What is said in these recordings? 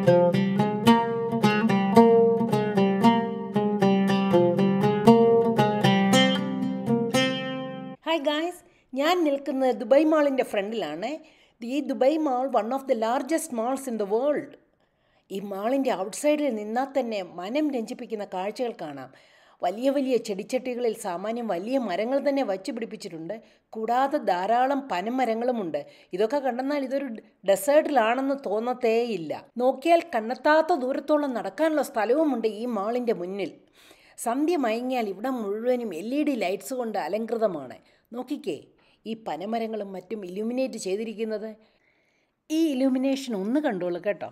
hi guys ഞാൻ നിൽക്കുന്നത് Dubai മാളിൻ്റെ ഫ്രണ്ടിലാണ് ഈ Dubai mall one of the largest malls in the world ഈ മാളിൻ്റെ ഔട്ട്സൈഡിൽ നിന്നാൽ തന്നെ മനം രഞ്ജിപ്പിക്കുന്ന കാഴ്ചകൾ കാണാം വലിയ വലിയ ചെടിച്ചട്ടികളിൽ സാമാന്യം വലിയ മരങ്ങൾ തന്നെ വച്ചു പിടിപ്പിച്ചിട്ടുണ്ട് കൂടാതെ ധാരാളം പനമരങ്ങളുമുണ്ട് ഇതൊക്കെ കണ്ടെന്നാൽ ഇതൊരു ഡെസേർട്ടിലാണെന്ന് തോന്നത്തേയില്ല നോക്കിയാൽ കണ്ണെത്താത്ത ദൂരത്തോളം നടക്കാനുള്ള സ്ഥലവുമുണ്ട് ഈ മാളിൻ്റെ മുന്നിൽ സന്ധ്യ മയങ്ങിയാൽ ഇവിടെ മുഴുവനും എൽ ഇ ഡി ലൈറ്റ്സ് കൊണ്ട് അലങ്കൃതമാണ് നോക്കിക്കേ ഈ പനമരങ്ങളും മറ്റും ഇലുമിനേറ്റ് ചെയ്തിരിക്കുന്നത് ഈ ഇലുമിനേഷൻ ഒന്ന് കണ്ടോളൂ കേട്ടോ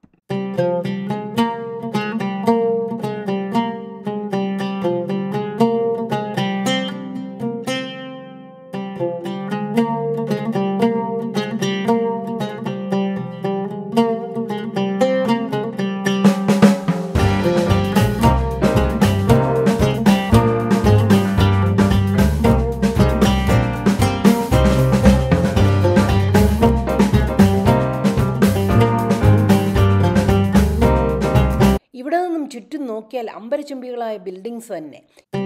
ഇവിടെ നിന്നും ചുറ്റും നോക്കിയാൽ അമ്പരചുംബികളായ ബിൽഡിങ്സ് തന്നെ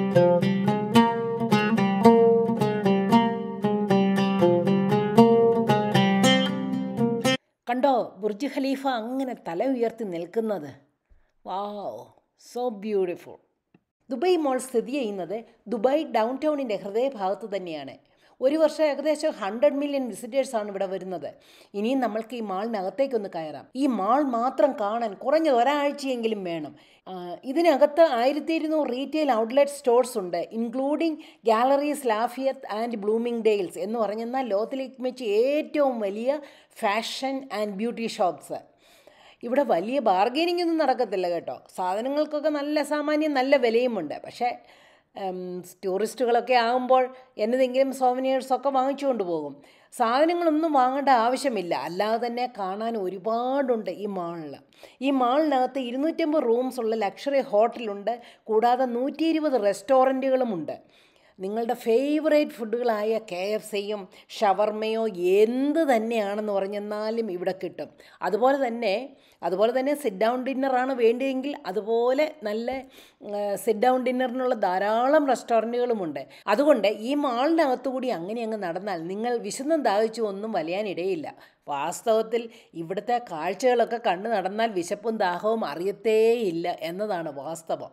കണ്ടോ ബുർജ് ഖലീഫ അങ്ങനെ തല ഉയർത്തി നിൽക്കുന്നത് wow so beautiful Dubai mall സ്ഥിതി ചെയ്യുന്നത് ദുബായ് ഡൗൺ ടൗണിൻ്റെ ഹൃദയഭാഗത്ത് തന്നെയാണ് ഒരു വർഷം ഏകദേശം ഹൺഡ്രഡ് മില്യൺ വിസിറ്റേഴ്സ് ആണ് ഇവിടെ വരുന്നത് ഇനിയും നമ്മൾക്ക് ഈ മാളിനകത്തേക്കൊന്ന് കയറാം ഈ മാൾ മാത്രം കാണാൻ കുറഞ്ഞത് ഒരാഴ്ചയെങ്കിലും വേണം ആ, ഇതിനകത്ത് ആയിരത്തി ഇരുന്നൂറ് റീറ്റെയിൽ ഔട്ട്ലെറ്റ് സ്റ്റോഴ്സ് ഉണ്ട് including Galeries Lafayette and Bloomingdale's എന്ന് പറഞ്ഞെന്നാൽ ലോകത്തിലേക്ക് വെച്ച് ഏറ്റവും വലിയ ഫാഷൻ ആൻഡ് ബ്യൂട്ടി ഷോപ്സ് ഇവിടെ വലിയ ബാർഗെയിനിങ് ഒന്നും നടക്കത്തില്ല കേട്ടോ സാധനങ്ങൾക്കൊക്കെ നല്ല സാമാന്യം നല്ല വിലയുമുണ്ട് പക്ഷേ ഉം, ടൂറിസ്റ്റുകളൊക്കെ ആകുമ്പോൾ എന്നതെങ്കിലും സോവനിയേഴ്സൊക്കെ വാങ്ങിച്ചു കൊണ്ടുപോകും സാധനങ്ങളൊന്നും വാങ്ങേണ്ട ആവശ്യമില്ല അല്ലാതെ തന്നെ കാണാൻ ഒരുപാടുണ്ട് ഈ മാളിൽ ഈ മാളിനകത്ത് ഇരുന്നൂറ്റമ്പത് റൂംസ് ഉള്ള ലക്ഷറി ഹോട്ടലുണ്ട് കൂടാതെ നൂറ്റി ഇരുപത് റെസ്റ്റോറൻറ്റുകളുമുണ്ട് നിങ്ങളുടെ ഫേവറേറ്റ് ഫുഡുകളായ കെ എഫ് സിയും ഷവർമയോ എന്ത് തന്നെയാണെന്ന് പറഞ്ഞെന്നാലും ഇവിടെ കിട്ടും അതുപോലെ തന്നെ അതുപോലെ തന്നെ സിറ്റ് ഡൗൺ ഡിന്നറാണ് വേണ്ടിയെങ്കിൽ അതുപോലെ നല്ല സിറ്റ് ഡൗൺ ഡിന്നറിനുള്ള ധാരാളം റെസ്റ്റോറൻറ്റുകളുമുണ്ട് അതുകൊണ്ട് ഈ മാളിനകത്തു കൂടി അങ്ങനെ അങ്ങ് നടന്നാൽ നിങ്ങൾ വിശന്നും ദാഹിച്ചു ഒന്നും വലയാനിടയില്ല വാസ്തവത്തിൽ ഇവിടുത്തെ കാഴ്ചകളൊക്കെ കണ്ടു നടന്നാൽ വിശപ്പും ദാഹവും അറിയത്തേയില്ല എന്നതാണ് വാസ്തവം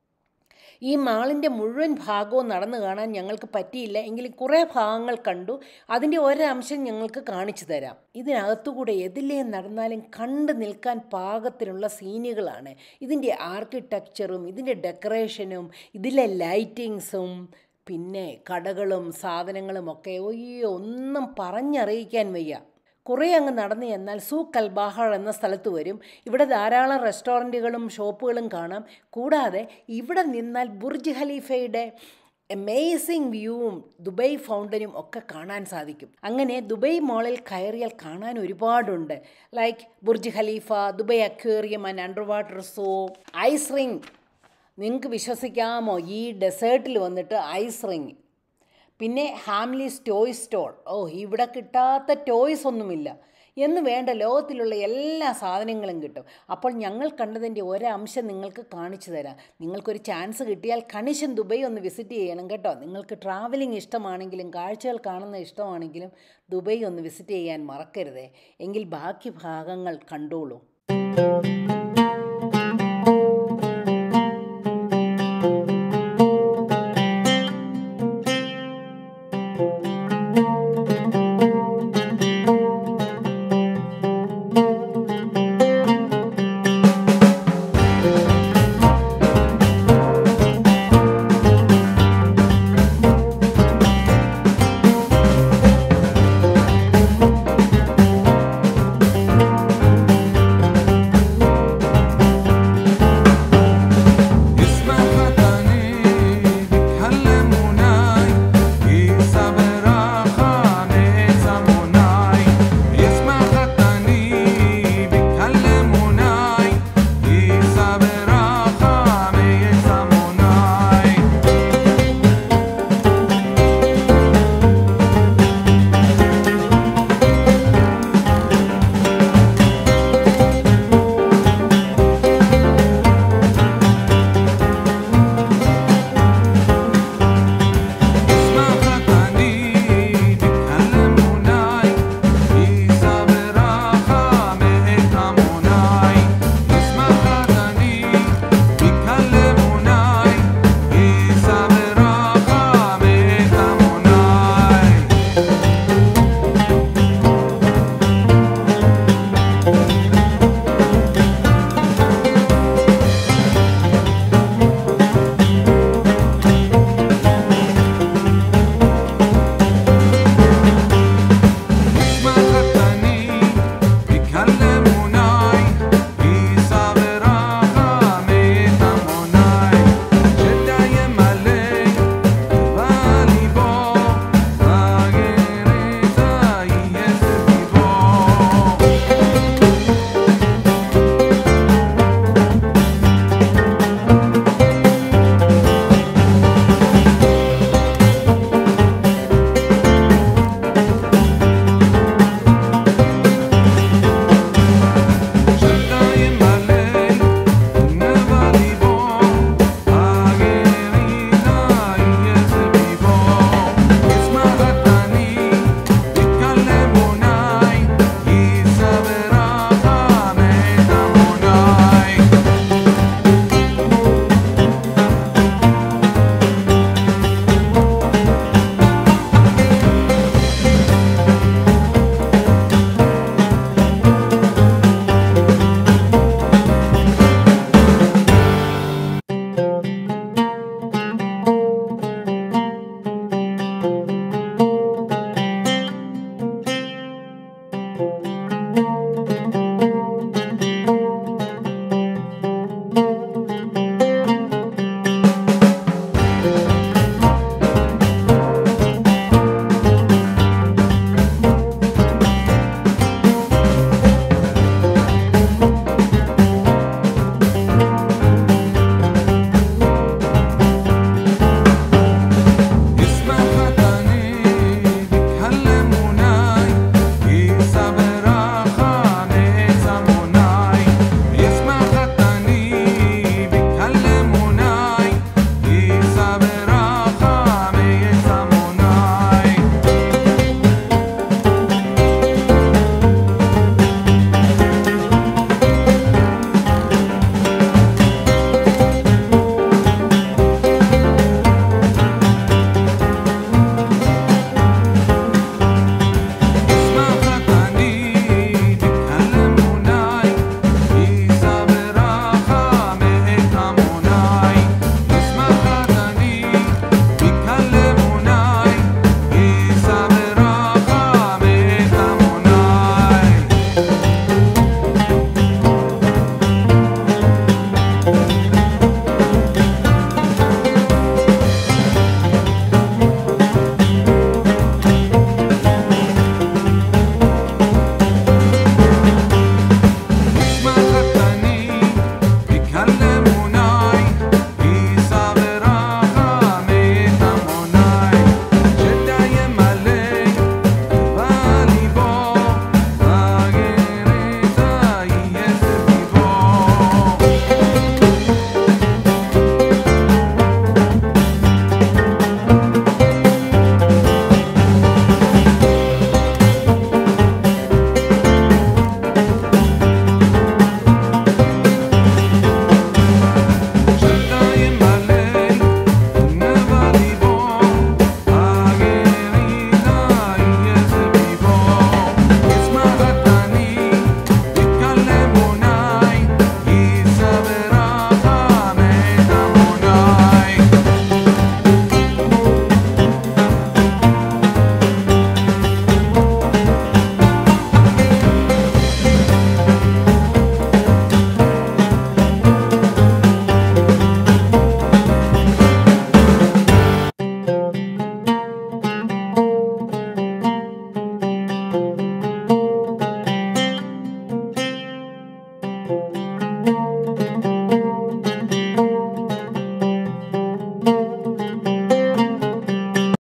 ഈ മാളിൻ്റെ മുഴുവൻ ഭാഗവും നടന്നു കാണാൻ ഞങ്ങൾക്ക് പറ്റിയില്ല എങ്കിലും കുറേ ഭാഗങ്ങൾ കണ്ടു അതിൻ്റെ ഒരംശം ഞങ്ങൾക്ക് കാണിച്ചു തരാം ഇതിനകത്തുകൂടെ എതിലേ നടന്നാലും കണ്ടു നിൽക്കാൻ പാകത്തിനുള്ള സീനുകളാണ് ഇതിൻ്റെ ആർക്കിടെക്ചറും ഇതിൻ്റെ ഡെക്കറേഷനും ഇതിലെ ലൈറ്റിങ്സും പിന്നെ കടകളും സാധനങ്ങളും ഒക്കെ ഒയ്യോ ഒന്നും പറഞ്ഞറിയിക്കാൻ വയ്യ കുറേ അങ്ങ് നടന്നു ചെന്നാൽ സൂക്ക് അൽബാഹർ എന്ന സ്ഥലത്ത് വരും ഇവിടെ ധാരാളം റെസ്റ്റോറൻറ്റുകളും ഷോപ്പുകളും കാണാം കൂടാതെ ഇവിടെ നിന്നാൽ ബുർജ് ഖലീഫയുടെ അമേസിങ് വ്യൂവും ദുബൈ ഫൗണ്ടനും ഒക്കെ കാണാൻ സാധിക്കും അങ്ങനെ ദുബൈ മോളിൽ കയറിയാൽ കാണാൻ ഒരുപാടുണ്ട് like Burj Khalifa Dubai aquarium and underwater so ice rink നിങ്ങൾക്ക് വിശ്വസിക്കാമോ ഈ ഡെസേർട്ടിൽ വന്നിട്ട് ഐസ് റിങ് പിന്നെ ഹാംലീസ് ടോയ് സ്റ്റോർ ഓ ഇവിടെ കിട്ടാത്ത ടോയ്സ് ഒന്നുമില്ല എന്ന് വേണ്ട ലോകത്തിലുള്ള എല്ലാ സാധനങ്ങളും കിട്ടും അപ്പോൾ ഞങ്ങൾ കണ്ടതിൻ്റെ ഒരംശം നിങ്ങൾക്ക് കാണിച്ചു തരാം നിങ്ങൾക്കൊരു ചാൻസ് കിട്ടിയാൽ കണിശൻ ദുബൈ ഒന്ന് വിസിറ്റ് ചെയ്യണം കേട്ടോ നിങ്ങൾക്ക് ട്രാവലിംഗ് ഇഷ്ടമാണെങ്കിലും കാഴ്ചകൾ കാണുന്ന ഇഷ്ടമാണെങ്കിലും ദുബൈ ഒന്ന് വിസിറ്റ് ചെയ്യാൻ മറക്കരുതേ എങ്കിൽ ബാക്കി ഭാഗങ്ങൾ കണ്ടോളൂ